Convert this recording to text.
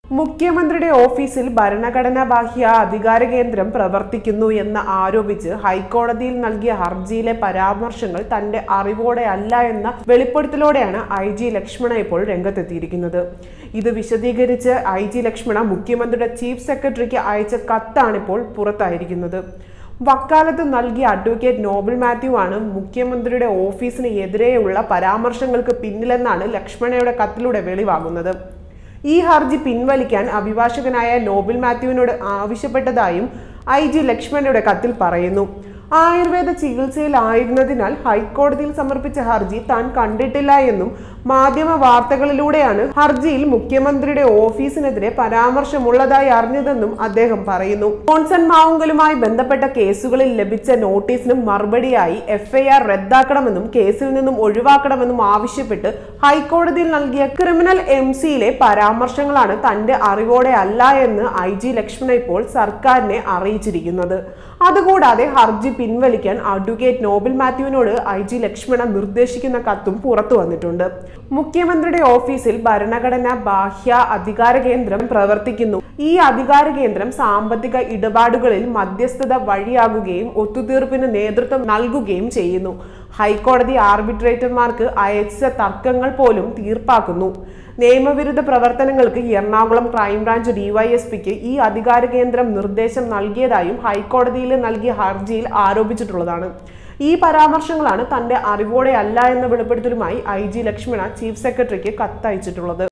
മുഖ്യമന്ത്രിയുടെ ഓഫീസിൽ ഭരണഘടനാ ബാഹ്യ അധികാര കേന്ദ്രം പ്രവർത്തിക്കുന്നു എന്ന് ആരോപിച്ച് ഹൈക്കോടതിയിൽ നൽകിയ ഹർജിയിലെ പരാമർശങ്ങൾ തന്റെ അറിവോടെ അല്ല എന്ന വെളിപ്പെടുത്തലോടെയാണ് ഐ ജി ലക്ഷ്മണ ഇപ്പോൾ രംഗത്തെത്തിയിരിക്കുന്നത് ഇത് വിശദീകരിച്ച് ഐ ജി ലക്ഷ്മണ മുഖ്യമന്ത്രിയുടെ ചീഫ് സെക്രട്ടറിക്ക് അയച്ച കത്താണിപ്പോൾ പുറത്തായിരിക്കുന്നത് വക്കാലത്ത് നൽകിയ അഡ്വക്കേറ്റ് നോബൽ മാത്യു ആണ് മുഖ്യമന്ത്രിയുടെ ഓഫീസിന് എതിരെയുള്ള പരാമർശങ്ങൾക്ക് പിന്നിലെന്നാണ് ലക്ഷ്മണയുടെ കത്തിലൂടെ വെളിവാകുന്നത് ഈ ഹർജി പിൻവലിക്കാൻ അഭിഭാഷകനായ നോബൽ മാത്യുവിനോട് ആവശ്യപ്പെട്ടതായും ഐ ജി ലക്ഷ്മണയുടെ കത്തിൽ പറയുന്നു ആയുർവേദ ചികിത്സയിലായിരുന്നതിനാൽ ഹൈക്കോടതിയിൽ സമർപ്പിച്ച ഹർജി താൻ കണ്ടിട്ടില്ല എന്നും മാധ്യമ വാർത്തകളിലൂടെയാണ് ഹർജിയിൽ മുഖ്യമന്ത്രിയുടെ ഓഫീസിനെതിരെ പരാമർശമുള്ളതായി അറിഞ്ഞതെന്നും അദ്ദേഹം പറയുന്നു ജോൺസൺ മാവുങ്കലുമായി ബന്ധപ്പെട്ട കേസുകളിൽ ലഭിച്ച നോട്ടീസിന് മറുപടിയായി എഫ്ഐആർ റദ്ദാക്കണമെന്നും കേസിൽ നിന്നും ഒഴിവാക്കണമെന്നും ആവശ്യപ്പെട്ട് ഹൈക്കോടതിയിൽ നൽകിയ ക്രിമിനൽ എം സിയിലെ പരാമർശങ്ങളാണ് തന്റെ അറിവോടെ അല്ല എന്ന് ഐ ജി ലക്ഷ്മണ ഇപ്പോൾ സർക്കാരിനെ അറിയിച്ചിരിക്കുന്നത് അതുകൂടാതെ ഹർജി പിൻവലിക്കാൻ അഡ്വക്കേറ്റ് നോബൽ മാത്യുവിനോട് ഐ ജി ലക്ഷ്മണ നിർദ്ദേശിക്കുന്ന കത്തും പുറത്തു വന്നിട്ടുണ്ട് മുഖ്യമന്ത്രിയുടെ ഓഫീസിൽ ഭരണഘടനാ ബാഹ്യ അധികാര കേന്ദ്രം പ്രവർത്തിക്കുന്നു ഈ അധികാര കേന്ദ്രം സാമ്പത്തിക ഇടപാടുകളിൽ മധ്യസ്ഥത വഴിയാകുകയും ഒത്തുതീർപ്പിന് നേതൃത്വം നൽകുകയും ചെയ്യുന്നു ഹൈക്കോടതി ആർബിട്രേറ്റർമാർക്ക് അയച്ച തർക്കങ്ങൾ പോലും തീർപ്പാക്കുന്നു നിയമവിരുദ്ധ പ്രവർത്തനങ്ങൾക്ക് എറണാകുളം ക്രൈംബ്രാഞ്ച് ഡിവൈഎസ്പിക്ക് ഈ അധികാര കേന്ദ്രം നിർദ്ദേശം നൽകിയതായും ഹൈക്കോടതിയിൽ നൽകിയ ഹർജിയിൽ ആരോപിച്ചിട്ടുള്ളതാണ് ഈ പരാമർശങ്ങളാണ് തന്റെ അറിവോടെ അല്ല എന്ന വെളിപ്പെടുത്തലുമായി ഐ ജി ലക്ഷ്മണ ചീഫ് സെക്രട്ടറിക്ക് കത്തയച്ചിട്ടുള്ളത്